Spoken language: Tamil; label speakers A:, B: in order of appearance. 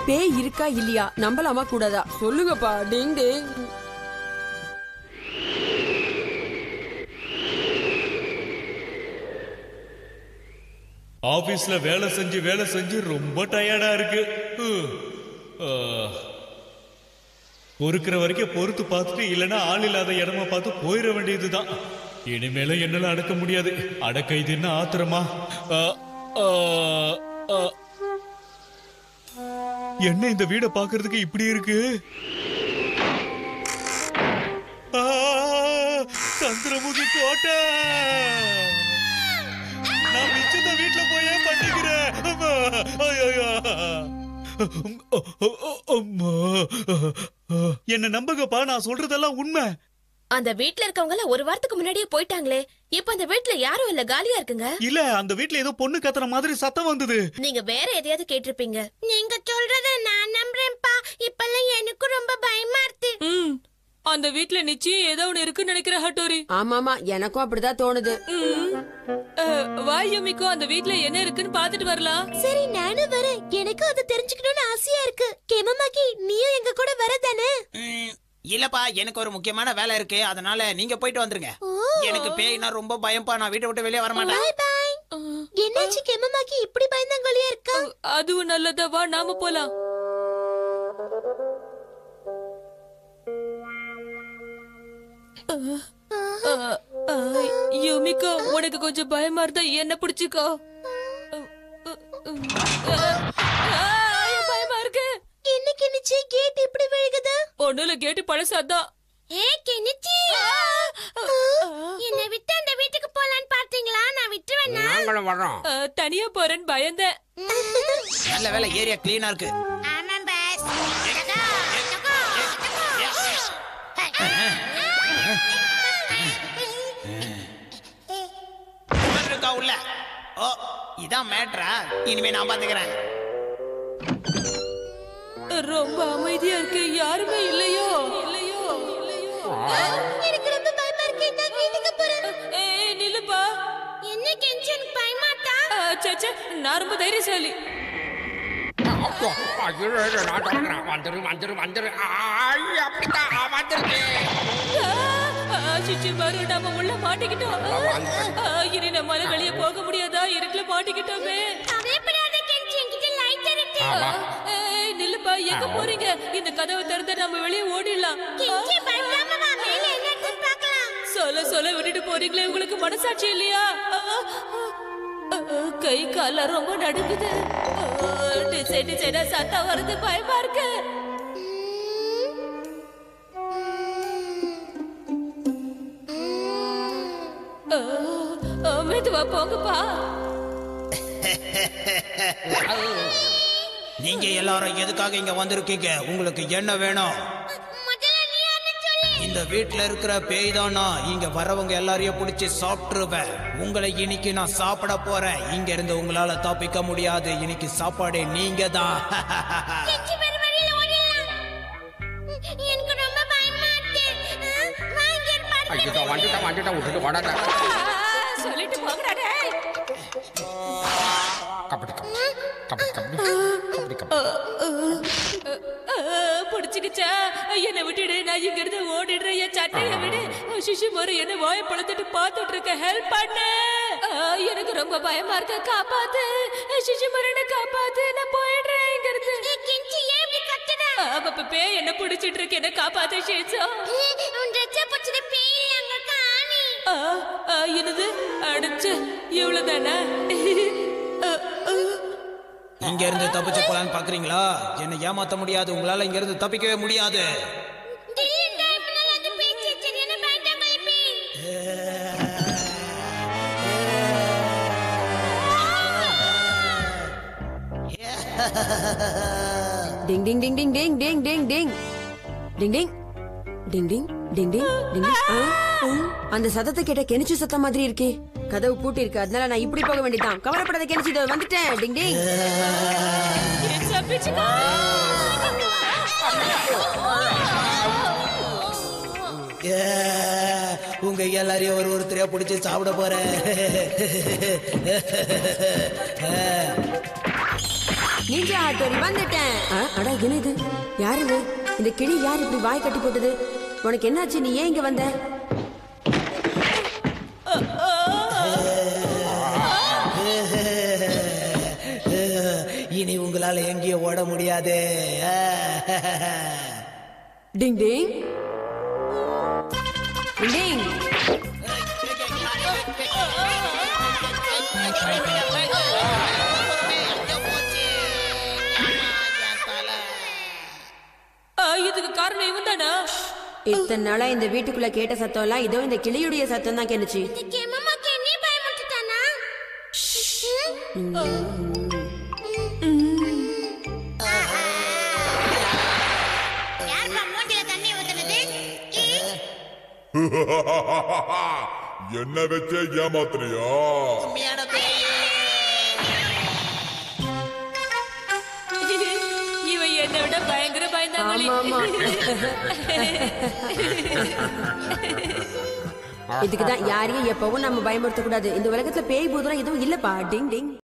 A: பேய் இருக்கா இல்லையா நம்பலாமா கூடாதா சொல்லுங்கப்பா டிங் டிங்
B: ஆபீஸ்ல வேலை செஞ்சு வேலை செஞ்சு ரொம்ப டயர்டா இருக்கு ஹம். ஆ. பொறுக்கிற வரைக்கும் பொறுத்து பார்த்துட்டு இல்லைன்னா ஆள் இல்லாத இடமா பார்த்து போயிட வேண்டியதுதான் இனிமேல என்னால அடக்க முடியாது அடக்க இது என்ன ஆத்திரமா ஆ, ஆ, ஆ. என்ன இந்த வீடை பார்க்கிறதுக்கு இப்படி இருக்கு ஆ, சந்திரமுகி கோட்டை நான் மிச்சத்த வீட்ல போயே பண்ணிக்கிறேன் அம்மா, ஐயையோ. அம்மா. என்ன நம்புங்கப்பா நான் சொல்றதெல்லாம் உண்மை
C: அந்த வீட்ல இருக்கவங்க எல்லாம் ஒரு வாரத்துக்கு முன்னாடியே போயிட்டாங்களே இப்ப அந்த வீட்ல யாரும் இல்ல காலியா இருக்குங்க
B: இல்ல அந்த வீட்ல ஏதோ பொண்ணு கத்துற மாதிரி சத்தம் வந்தது
C: நீங்க வேற எதையாவது கேட்டிருப்பீங்க நீங்க சொல்றத நான் நம்புறேன்ப்பா இப்பெல்லாம் எனக்கு ரொம்ப பயமா இருக்கு
D: ம் அந்த வீட்ல நிச்சயம் ஏதோ ஒண்ணு இருக்குன்னு நினைக்கிற ஹட்டோரி
A: ஆமாமா எனக்கும் அப்படிதான் தோணுது
D: ம். அஹ், வா யுமிக்கோ அந்த வீட்ல என்ன இருக்குன்னு பாத்துட்டு வரலாம்
C: சரி நானும் வரேன் எனக்கும் அதை தெரிஞ்சுக்கணும்னு ஆசையா இருக்கு கெமமாக்கி நீயும் எங்க கூட வரதானே
E: ம், இல்லப்பா எனக்கு ஒரு முக்கியமான வேலை இருக்கு அதனால நீங்க போயிட்டு வந்துருங்க எனக்கு பேய்னா ரொம்ப பயம்ப்பா நான் வீட்டை விட்டு வெளியே வர மாட்டேன்
C: பாய் என்னாச்சு கெமமாக்கி இப்படி பயந்தாங்கொழியா இருக்கா
D: அஹ், அதுவும் நல்லதா வா நாம போலாம் அஹ், அஹ், அஹ், யுமிக்கோ உனக்கு கொஞ்சம் பயமா இருந்தா என்ன பிடிச்சுக்கோ அஹ், அஹ், அஹ், அஹ், பயமா இருக்கு
C: என்ன கிணிச்சு கேட் இப்படி விழுகுது
D: ஒண்ணுல கேட்டு பழசாதான்
C: ஏ கிணிச்சி என்னை விட்டு அந்த வீட்டுக்கு போலான்னு பார்த்தீங்களா நான் விட்டுருவேனா
F: நாங்களும் வர்றோம்
D: அஹ், தனியா போறேன்னு பயந்தேன்
E: நல்ல வேலை ஏரியா கிளீனா இருக்கு
C: ஆமாம் பாஸ்
E: இவன் இருக்கா உள்ள ஓ இதான் மேட்ரா இனிமே நான் பாத்துக்கிறேன்
D: ரொம்ப அமைதியா இருக்கு யாருமே இல்லையோ இல்லையோ இல்லையோ
C: எனக்கு ரொம்ப பயமா இருக்கு நான் வீட்டுக்கு போறேன்
D: ஏய் நில்லுப்பா
C: என்ன கெஞ்சி எனக்கு பயமாட்டா
D: அஹ், ச்சே, ச்சே, நான் ரொம்ப தைரியசாலி
F: அப்போ, ஐயோ, ஐயோ, நான் தொடங்குறேன். வந்துரு வந்துரு வந்துரு ஆய், அப்படித்தான் வந்துருச்சு
D: சிச்சி பாரு நம்ம உள்ள மாட்டிக்கிட்டோம் அஹ், இனி நம்மளால வெளிய போக முடியாதா இருட்டுல மாட்டிக்கிட்டோமே
C: கவலைப்படாத கெஞ்சி என்கிட்ட லைட் இருக்கு
F: ஆமா
D: ஏய் நில்லுப்பா எங்க போறீங்க இந்த கதவை திறந்து நம்ம வெளிய ஓடிடலாம்
C: கெஞ்சி பயப்படாம வா மேல என்ன இருக்குன்னு பார்க்கலாம்
D: சொல்ல சொல்ல விட்டுட்டு போறீங்களே உங்களுக்கு மனசாட்சி இல்லையா அஹ், அஹ், கை கால ரொம்ப நடுக்குது அஹ், டிசைன் டிசைனா சத்தம் வருது பயமா இருக்கு அஹ், அஹ், மெதுவா போங்கப்பா
E: நீங்க எல்லாரும் எதுக்காக இங்க வந்திருக்கீங்க உங்களுக்கு என்ன வேணும்
C: முதல்ல நீ யாருன்னு சொல்லு
E: இந்த வீட்ல இருக்கிற பேய் தானா இங்க வரவங்க எல்லாரையும் பிடிச்சி சாப்பிட்டுருவேன் உங்களை இன்னைக்கு நான் சாப்பிட போறேன் இங்க இருந்து உங்களால தப்பிக்க முடியாது இன்னைக்கு சாப்பாடு நீங்க தான்
C: கெஞ்சி வேற வழியில ஓடிடலாம் எனக்கு ரொம்ப பயமா இருக்கு அஹ், வா இங்க இரு, பாரு.
F: ஐயோ வந்துட்டேன் வந்துட்டேன் விட்டுட்டு ஓடாத
D: அஹ், சொல்லிட்டு போங்கடா டேய்
F: கபடி கபடி கபடி கபடி கபடி கபடி
D: அஹ், பிடிச்சுக்கிச்சா என்னை விட்டுடு நான் இங்க இருந்து ஓடிடுறேன் என் சட்டையை விடு சிஷு மறு என்ன வாய பழத்துட்டு பார்த்துட்டு இருக்க ஹெல்ப் பண்ணு அஹ், எனக்கு ரொம்ப பயமா இருக்க காப்பாத்து சிஷு மரனை காப்பாத்து நான் போயிடுறேன் இங்க இருந்து
C: ஏய், கெஞ்சி ஏன் இப்படி கத்துற
D: அஹ், அப்ப பே என்ன பிடிச்சிட்டு இருக்கு என்ன காப்பாத்து ஷேசா
C: உன் ட்ரெஸ்ஸை பிடிச்சது பேய் அங்க இருக்க ஆணி
D: என்னது அடிச்சு இவ்வளவுதானா அஹ், அஹ்.
E: இங்க இருந்து தப்பிச்சு போலான்னு பாக்குறீங்களா என்ன ஏமாத்த முடியாது உங்களால இங்க இருந்து தப்பிக்கவே முடியாது
C: திடீர்னு டைம்னால அந்த பேச்சு சரியான பயந்தாங்க பேய்
A: டிங் டிங் டிங் டிங் டிங் டிங் டிங் டிங் டிங் டிங் டிங் டிங் டிங் டிங் டிங் டிங் ஆ, ஆ. அந்த சத்தத்தை கேட்ட கெனிச்சு சத்தம் மாதிரி இருக்கே கதவு பூட்டி இருக்கு அதனால நான் இப்படி போக வேண்டியதான் கவலைப்படாத கெனிச்சு இதோ வந்துட்டேன் டிங் டிங்
D: தப்பிச்சுக்கோ
E: ஏ, உங்க எல்லாரையும் ஒரு ஒருத்தரையா பிடிச்சி சாப்பிட போறேன்
A: நீஞ்சா ஹட்டோரி வந்துட்டேன் ஆ, அட என்ன இது யார் இது இந்த கிளி யார் இப்படி வாய் கட்டி போட்டது உனக்கு என்னாச்சு நீ ஏன் இங்க வந்த
E: இனி உங்களால எங்கேயும் ஓட முடியாது
A: டிங் டிங் டிங் டிங்
D: ஆ, இதுக்கு காரணம் இவன் தானா
A: இத்தனை நாளா இந்த வீட்டுக்குள்ள கேட்ட சத்தம் எல்லாம் இதோ இந்த கிளியுடைய சத்தம் தான் கேட்டுச்சு
C: இந்த கெம்மம்மாக்கு என்னைய பயமுறுத்திட்டானா யாருப்பா மூஞ்சில தண்ணி ஊத்துனது
G: என்ன வச்சே ஏமாத்துறியா
D: இவன் என்னை விட பயங்கர பயந்தாங்களி
A: ஆமா, இதுக்குதான் யாரையும் எப்பவும் நம்ம பயமுறுத்த கூடாது இந்த உலகத்துல பேய் பூதம் எதுவும் இல்லப்பா டிங் டிங்